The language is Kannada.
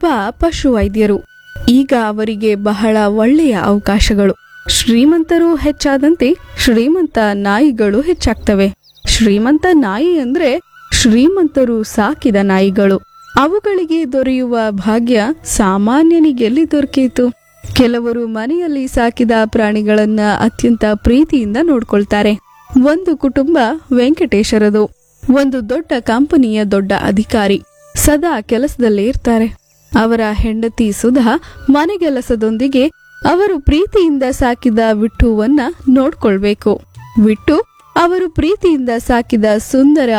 ಒಬ್ಬ ಪಶುವೈದ್ಯರು ಈಗ ಅವರಿಗೆ ಬಹಳ ಒಳ್ಳೆಯ ಅವಕಾಶಗಳು ಶ್ರೀಮಂತರು ಹೆಚ್ಚಾದಂತೆ ಶ್ರೀಮಂತ ನಾಯಿಗಳು ಹೆಚ್ಚಾಗ್ತವೆ ಶ್ರೀಮಂತ ನಾಯಿ ಅಂದ್ರೆ ಶ್ರೀಮಂತರು ಸಾಕಿದ ನಾಯಿಗಳು ಅವುಗಳಿಗೆ ದೊರೆಯುವ ಭಾಗ್ಯ ಸಾಮಾನ್ಯನಿಗೆಲ್ಲಿ ದೊರಕೀತು ಕೆಲವರು ಮನೆಯಲ್ಲಿ ಸಾಕಿದ ಪ್ರಾಣಿಗಳನ್ನ ಅತ್ಯಂತ ಪ್ರೀತಿಯಿಂದ ನೋಡ್ಕೊಳ್ತಾರೆ ಒಂದು ಕುಟುಂಬ ವೆಂಕಟೇಶರದು ಒಂದು ದೊಡ್ಡ ಕಂಪನಿಯ ದೊಡ್ಡ ಅಧಿಕಾರಿ ಸದಾ ಕೆಲಸದಲ್ಲೇ ಇರ್ತಾರೆ ಅವರ ಹೆಂಡತಿ ಸುಧಾ ಮನೆಗೆಲಸದೊಂದಿಗೆ ಅವರು ಪ್ರೀತಿಯಿಂದ ಸಾಕಿದ ವಿಟ್ಟುವನ್ನ ನೋಡ್ಕೊಳ್ಬೇಕು ವಿಟ್ಟು ಅವರು ಪ್ರೀತಿಯಿಂದ ಸಾಕಿದ ಸುಂದರ